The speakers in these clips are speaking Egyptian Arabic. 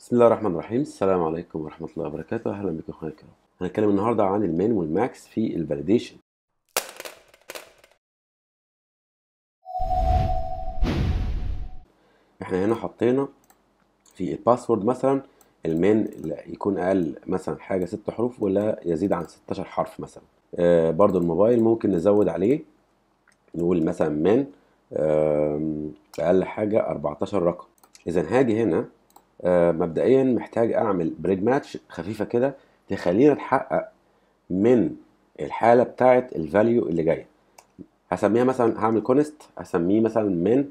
بسم الله الرحمن الرحيم السلام عليكم ورحمة الله وبركاته أهلا بكم أخواني الكرام هنتكلم النهاردة عن المين والماكس في الفاليديشن احنا هنا حطينا في الباسورد مثلا المين يكون أقل مثلا حاجة ست حروف ولا يزيد عن 16 حرف مثلا آه برضو الموبايل ممكن نزود عليه نقول مثلا من أقل حاجة 14 رقم إذا هاجي هنا آه مبدئيا محتاج اعمل بريد ماتش خفيفه كده تخلينا نتحقق من الحاله بتاعه الفاليو اللي جايه هسميها مثلا هعمل كونست هسميه مثلا من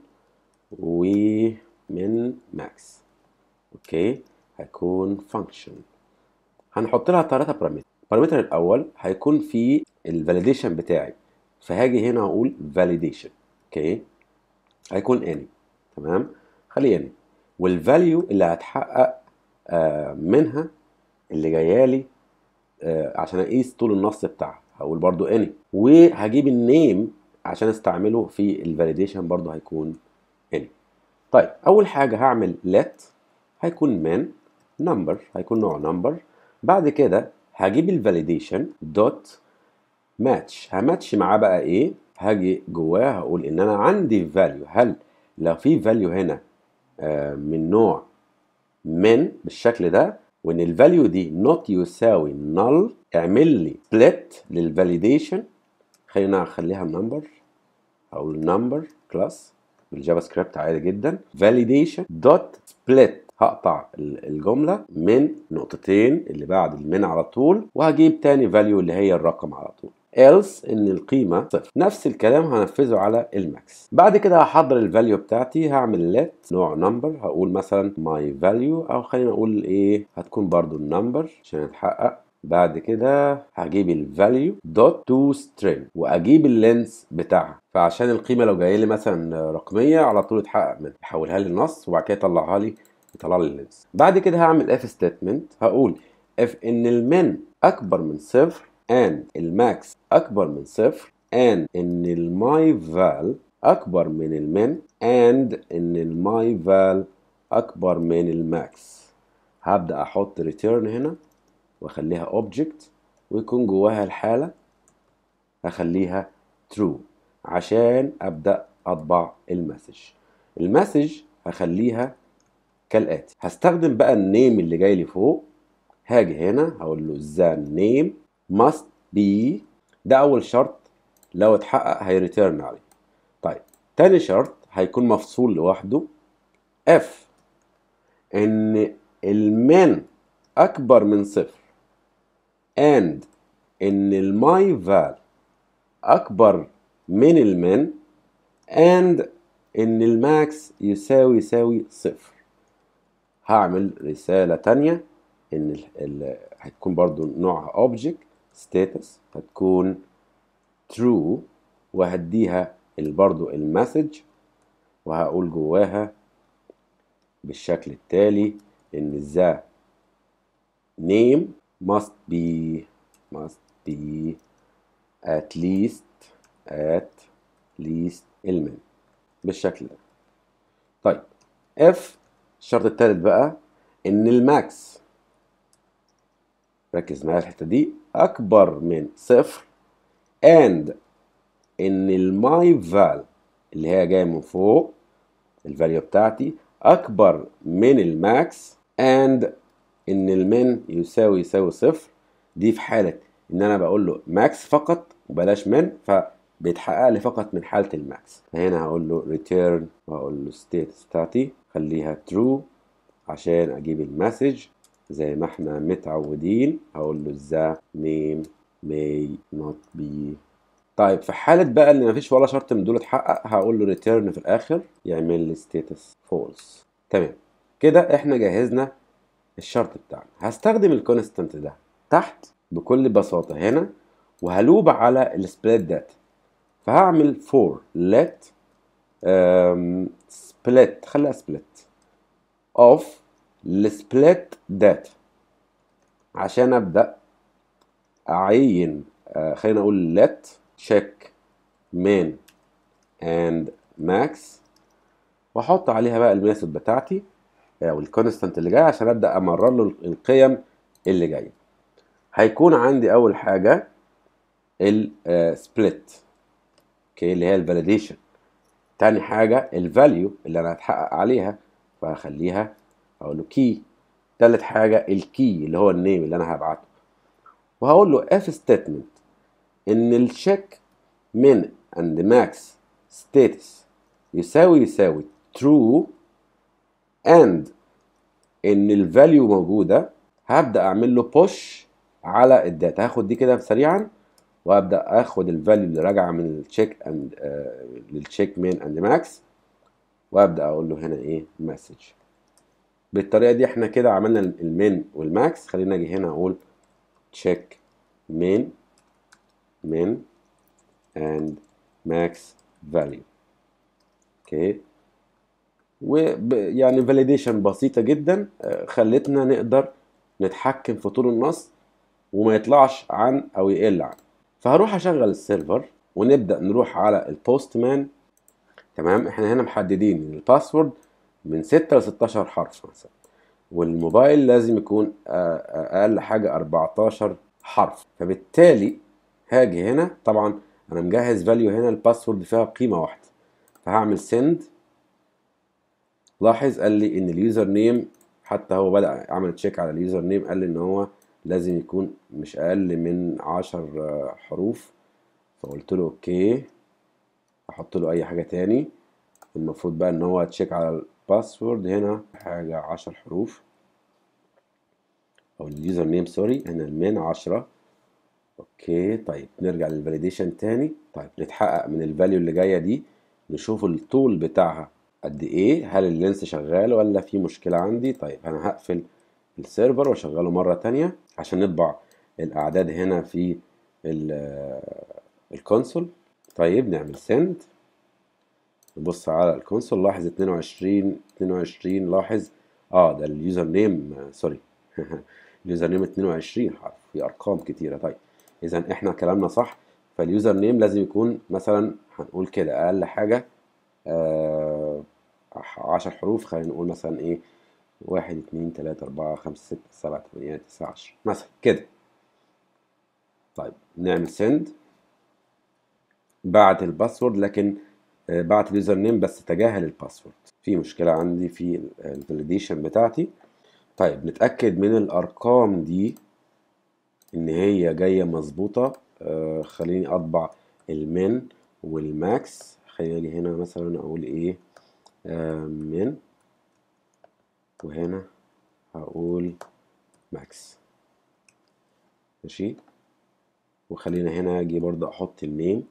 ومن ماكس اوكي هيكون فانكشن هنحط لها ثلاثه بارامتر البارامتر الاول هيكون في الفاليديشن بتاعي فهاجي هنا اقول فاليديشن اوكي هيكون اني تمام خليه اني والفاليو اللي هتحقق آه منها اللي جايه لي آه عشان اقيس طول النص بتاعها هقول برضو اني وهجيب النيم عشان استعمله في الفاليديشن برضو هيكون اني طيب اول حاجه هعمل let هيكون من number هيكون نوع number بعد كده هجيب الفاليديشن دوت ماتش هماتش معاه بقى ايه هاجي جواه هقول ان انا عندي فاليو هل لو في فاليو هنا من نوع من بالشكل ده وان الفاليو دي نوت يساوي null اعمل لي split للفاليديشن خلينا اخليها نمبر هقول نمبر كلاس بالجافا سكريبت عادي جدا validation دوت split هقطع الجملة من نقطتين اللي بعد المن على طول وهجيب تاني فاليو اللي هي الرقم على طول else ان القيمه صفر نفس الكلام هنفذه على الماكس بعد كده هحضر الفاليو بتاعتي هعمل let نوع نمبر هقول مثلا my value او خلينا اقول ايه هتكون برضو النمبر عشان يتحقق بعد كده هجيب الفاليو دوت تو string واجيب اللينس بتاعها فعشان القيمه لو جايه لي مثلا رقميه على طول يتحقق منها يحولها لي نص وبعد كده يطلعها لي يطلع لي اللينس بعد كده هعمل if statement هقول if ان المن اكبر من صفر and الماكس أكبر من صفر and إن الماي فال أكبر من المن and إن الماي فال أكبر من الماكس هبدأ أحط return هنا وأخليها object ويكون جواها الحالة هخليها true عشان أبدأ أطبع المسج المسج هخليها كالآتي هستخدم بقى النيم اللي جاي لي فوق هاجي هنا هقول له the name must be ده أول شرط لو اتحقق هيريتيرن عليه طيب تاني شرط هيكون مفصول لوحده if إن المن أكبر من صفر and إن الماي فال أكبر من المن and إن الماكس يساوي يساوي صفر هعمل رسالة تانية إن ال ال هتكون برضو نوعها object status هتكون true وهديها برضو المسج وهقول جواها بالشكل التالي ان the name must be must be at least at least المن بالشكل ده طيب if الشرط التالت بقى ان الماكس ركز معايا الحته دي اكبر من صفر and ان الماي فال اللي هي جايه من فوق الفاليو بتاعتي اكبر من الماكس and ان المن يساوي يساوي صفر دي في حاله ان انا بقول له ماكس فقط وبلاش من فبيتحقق لي فقط من حاله الماكس فهنا هقول له return وهقول له status بتاعتي خليها true عشان اجيب المسج زي ما احنا متعودين هقول له the name may not be طيب في حالة بقى ان مفيش ولا شرط من دول اتحقق هقول له return في الاخر يعمل لي status false تمام كده احنا جهزنا الشرط بتاعنا هستخدم الكونستانت ده تحت بكل بساطة هنا وهلوب على السبليت داتا فهعمل for let um, split خليها split of السبليت داتا عشان ابدا اعين آه خلينا اقول let check min and max واحط عليها بقى الميثود بتاعتي او الكونستانت اللي جاي عشان ابدا امرر له القيم اللي جايه هيكون عندي اول حاجه السبليت اوكي اللي هي الفاليديشن تاني حاجه الفاليو اللي انا هتحقق عليها فهخليها اقول له كي تالت حاجه الكي اللي هو النيم اللي انا هبعته وهقول له اف ستيتمنت ان الشيك من عند ماكس ستاتس يساوي يساوي true and ان الفاليو موجوده هبدا اعمل له بوش على الداتا هاخد دي كده سريعا وابدا اخد الفاليو اللي راجعه من التشيك اند للتشيك مين اند ماكس وابدا اقول له هنا ايه مسج بالطريقه دي احنا كده عملنا المين والماكس خلينا اجي هنا اقول تشيك مين مين and max value اوكي ويعني فاليديشن بسيطه جدا خلتنا نقدر نتحكم في طول النص وما يطلعش عن او يقل عن فهروح اشغل السيرفر ونبدا نروح على البوست مان تمام احنا هنا محددين الباسورد من 6 ل 16 حرف مثلا والموبايل لازم يكون اقل حاجه 14 حرف فبالتالي هاجي هنا طبعا انا مجهز فاليو هنا الباسورد فيها قيمه واحده فهعمل سند لاحظ قال لي ان اليوزر نيم حتى هو بدا عمل تشيك على اليوزر نيم قال لي ان هو لازم يكون مش اقل من 10 حروف فقلت له اوكي احط له اي حاجه تاني المفروض بقى ان هو تشيك على الباسورد هنا حاجه 10 حروف او اليوزر نيم سوري هنا المين 10 اوكي طيب نرجع للفاليديشن تاني طيب نتحقق من الفاليو اللي جايه دي نشوف الطول بتاعها قد ايه هل اللينس شغال ولا في مشكله عندي طيب انا هقفل السيرفر واشغله مره تانية عشان نطبع الاعداد هنا في الكونسول طيب نعمل سند نبص على الكونسول لاحظ 22 22 لاحظ اه ده اليوزر نيم سوري اليوزر نيم 22 حرف في ارقام كتيره طيب اذا احنا كلامنا صح فاليوزر نيم لازم يكون مثلا هنقول كده اقل حاجه آه 10 حروف خلينا نقول مثلا ايه واحد اتنين تلاتة أربعة خمسة ستة سبعة تمانية تسعة عشرة مثلا كده طيب نعمل سند بعت الباسورد لكن بعت اليوزر نيم بس تجاهل الباسورد في مشكلة عندي في الفاليديشن بتاعتي طيب نتأكد من الأرقام دي إن هي جاية مظبوطة آه خليني أطبع المن والماكس خليني هنا مثلا أقول إيه آه من وهنا هقول ماكس ماشي وخلينا هنا اجي برضه احط النيم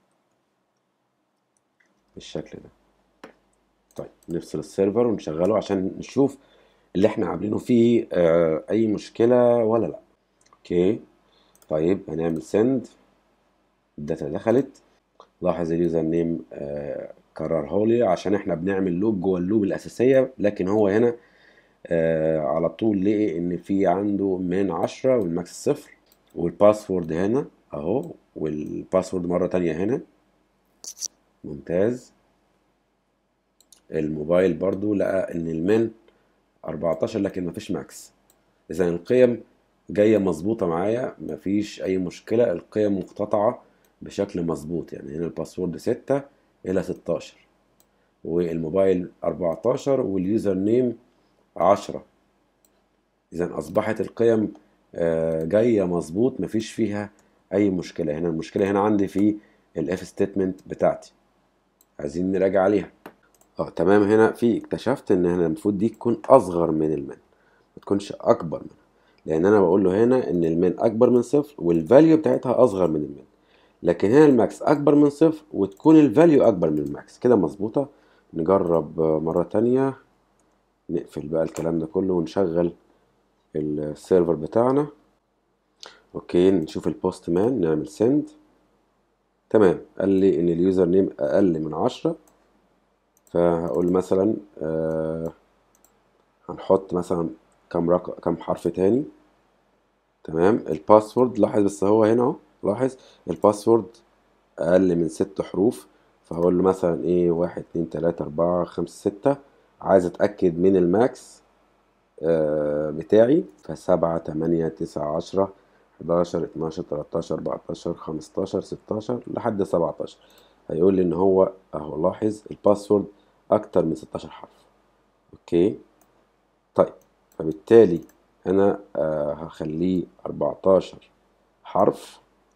بالشكل ده طيب نفصل السيرفر ونشغله عشان نشوف اللي احنا عاملينه فيه آه اي مشكلة ولا لا اوكي طيب هنعمل سند الداتا دخلت لاحظ اليوزر نيم آه كرره لي عشان احنا بنعمل لوب جوه اللوب الاساسيه لكن هو هنا آه على طول لقي ان في عنده من عشرة والماكس صفر والباسورد هنا اهو والباسورد مرة تانية هنا ممتاز الموبايل برضو لقى ان المن 14 لكن مفيش ماكس اذا القيم جاية مظبوطة معايا مفيش اي مشكلة القيم مقتطعة بشكل مظبوط يعني هنا الباسورد 6 الى 16 والموبايل 14 واليوزر نيم 10 اذا اصبحت القيم جايه مظبوط مفيش فيها اي مشكله هنا المشكله هنا عندي في الاف ستيتمنت بتاعتي عايزين نراجع عليها اه تمام هنا في اكتشفت ان هنا المفروض دي تكون اصغر من المن ما تكونش اكبر منها لان انا بقول له هنا ان المن اكبر من صفر والفاليو بتاعتها اصغر من المن لكن هنا الماكس اكبر من صفر وتكون الفاليو اكبر من الماكس كده مظبوطه نجرب مره تانية نقفل بقى الكلام ده كله ونشغل السيرفر بتاعنا اوكي نشوف البوست مان نعمل سند تمام قال لي ان اليوزر نيم اقل من عشرة فهقول مثلا آه هنحط مثلا كم رقم كم حرف تاني تمام الباسورد لاحظ بس هو هنا اهو لاحظ الباسورد اقل من ست حروف فهقول له مثلا ايه واحد اتنين تلاتة اربعة خمسة ستة عايز اتاكد من الماكس آه، بتاعي فسبعة تمانية تسعة عشرة حداشر اتناشر تلاتاشر اربعتاشر خمستاشر ستاشر لحد سبعتاشر هيقول لي ان هو اهو لاحظ الباسورد اكتر من ستاشر حرف اوكي طيب فبالتالي انا آه هخليه اربعتاشر حرف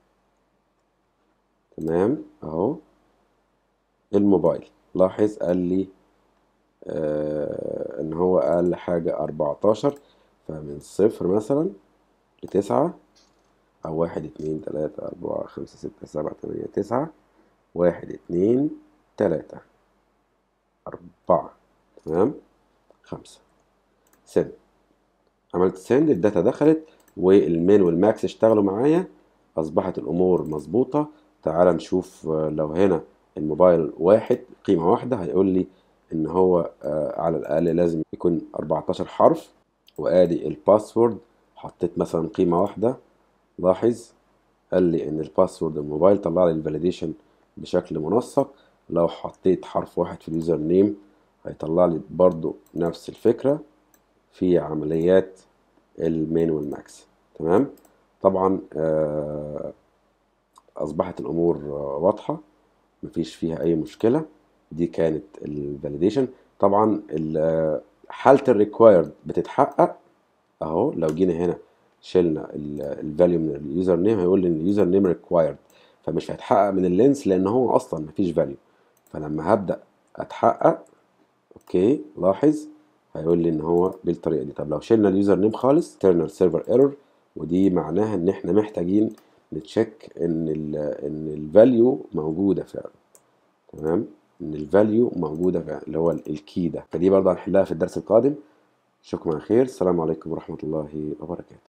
تمام اهو الموبايل لاحظ قال لي آه ان هو اقل حاجة اربعتاشر فمن صفر مثلا لتسعة او واحد اتنين تلاتة اربعة خمسة ستة سبعة تمانية تسعة واحد اتنين تلاتة اربعة تمام خمسة سند عملت سند الداتا دخلت والمين والماكس اشتغلوا معايا اصبحت الامور مظبوطة تعال نشوف آه، لو هنا الموبايل واحد قيمة واحدة هيقول لي ان هو آه، على الاقل لازم يكون 14 حرف وادي الباسورد حطيت مثلا قيمة واحدة لاحظ قال لي ان الباسورد الموبايل طلع لي الفاليديشن بشكل منسق لو حطيت حرف واحد في اليوزر نيم هيطلع لي برضو نفس الفكرة في عمليات المين والماكس تمام طبعا آه، اصبحت الامور آه، واضحة مفيش فيها اي مشكلة دي كانت الفاليديشن طبعا ال- آه، حالة الريكوايرد بتتحقق اهو لو جينا هنا شلنا الفاليو من اليوزر نيم هيقول لي ان اليوزر نيم ريكوايرد فمش هيتحقق من اللينس لان هو اصلا مفيش فاليو فلما هبدا اتحقق اوكي لاحظ هيقول لي ان هو بالطريقه دي طب لو شلنا اليوزر نيم خالص internal سيرفر ايرور ودي معناها ان احنا محتاجين نتشيك ان ال ان الفاليو موجوده فعلا تمام ان الفاليو موجوده فعلا اللي هو الكي ده فدي برضه هنحلها في الدرس القادم اشوفكم على خير السلام عليكم ورحمه الله وبركاته